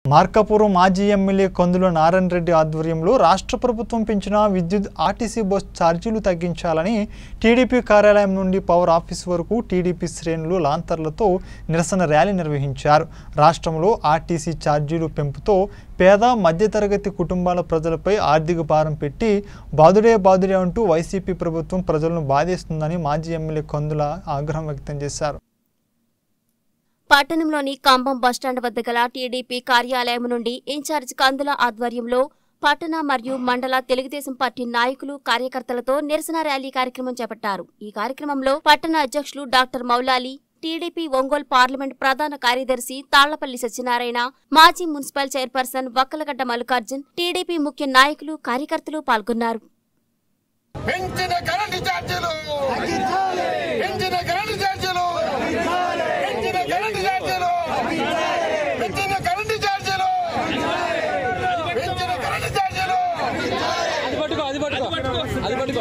మార్కాపురం మాజీ ఎమ్మెల్యే కందుల నారాయణ రెడ్డి ఆధ్వర్యంలో రాష్ట్ర ప్రభుత్వం పెంచిన విద్యుత్ ఆర్టీసీ బస్ ఛార్జీలు తగ్గించాలని టీడీపీ కార్యాలయం నుండి పవర్ ఆఫీస్ వరకు టీడీపీ శ్రేణులు లాంతర్లతో నిరసన ర్యాలీ నిర్వహించారు రాష్ట్రంలో ఆర్టీసీ ఛార్జీలు పెంపుతో పేద మధ్యతరగతి కుటుంబాల ప్రజలపై ఆర్థిక భారం పెట్టి బాదుడే బాదుడే అంటూ వైసీపీ ప్రభుత్వం ప్రజలను బాధేస్తుందని మాజీ ఎమ్మెల్యే కందుల ఆగ్రహం వ్యక్తం చేశారు పట్టణంలోని కంబం బస్టాండ్ వద్ద గల టీడీపీ కార్యాలయం నుండి ఇన్ఛార్జ్ కందుల ఆధ్వర్యంలో పట్టణ మరియు మండల తెలుగుదేశం పార్టీ నాయకులు కార్యకర్తలతో నిరసన ర్యాలీ కార్యక్రమం చేపట్టారు ఈ కార్యక్రమంలో పట్టణ అధ్యక్షులు డాక్టర్ మౌలాలి టీడీపీ ఒంగోలు పార్లమెంట్ ప్రధాన కార్యదర్శి తాళ్లపల్లి సత్యనారాయణ మాజీ మున్సిపల్ చైర్పర్సన్ వక్కలగడ్డ మల్లికార్జున్ టీడీపీ ముఖ్య నాయకులు కార్యకర్తలు పాల్గొన్నారు పెంచిన కరెంటు ఛార్జీలు పెంచిన కరెంటు ఛార్జీలు పెంచిన కరెంటు ఛార్జీలు పెంచిన కరెంటు ఛార్జీలు పెంచిన కరెంటు ఛార్జీలు అది పట్టుకో అది పట్టుకో అది పట్టుకో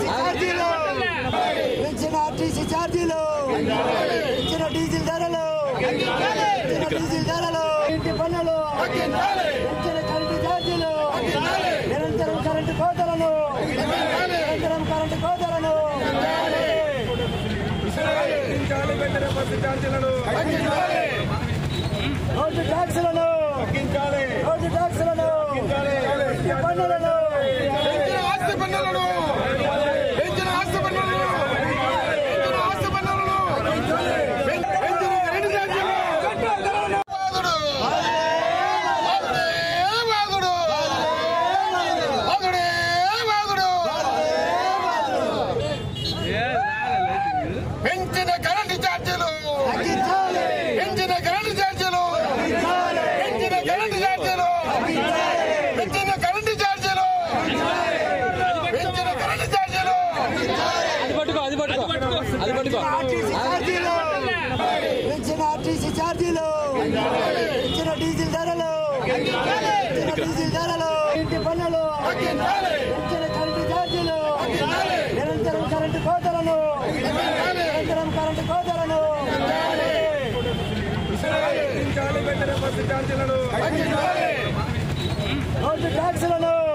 పెంచిన ఆర్టీసీ ఛార్జీలు పెంచిన డీజిల్ ధరలు పెంచిన డీజిల్ ధరలు ఇంటి పన్నులు పెంచిన కరెంటు ఛార్జీలు నిరంతరం కరెంటు కోతలను నిరంతరం కరెంటు కోతలను రోడ్డు ట్యాక్సులను రోడ్డు ట్యాక్సులను ఇంటి పన్నులను పెంచిన ఆస్తి పన్నులను పెంచిన ఆస్తి పన్నులను పెంచిన ఆస్తి పన్నులను పెం- పెంచిన కరెంటు ఛార్జీలు బాధుడు బాధుడే బాధుడు బాధుడే బాధుడు పెంచిన కరెంటు ఛార్జీలు పెంచిన కరెంటు ఛార్జీలు పెంచిన కరెంటు ఛార్జీలు పెంచిన కరెంటు ఛార్జీలు పెంచిన కరెంటు ఛార్జీలు అది పట్టుకో అది పట్టుకో అది పట్టుకో ఛార్జీలు పెంచిన ఆర్టీసీ ఛార్జీలు పెంచిన డీజిల్ ధరలు పెంచిన డీజిల్ ధరలు ఇంటి పన్నులు పెంచిన కరెంటు ఛార్జీలు నిరంతరం కరెంటు కోతలను నిరంతరం కరెంటు కోతలను రోడ్డు ట్యాక్సులను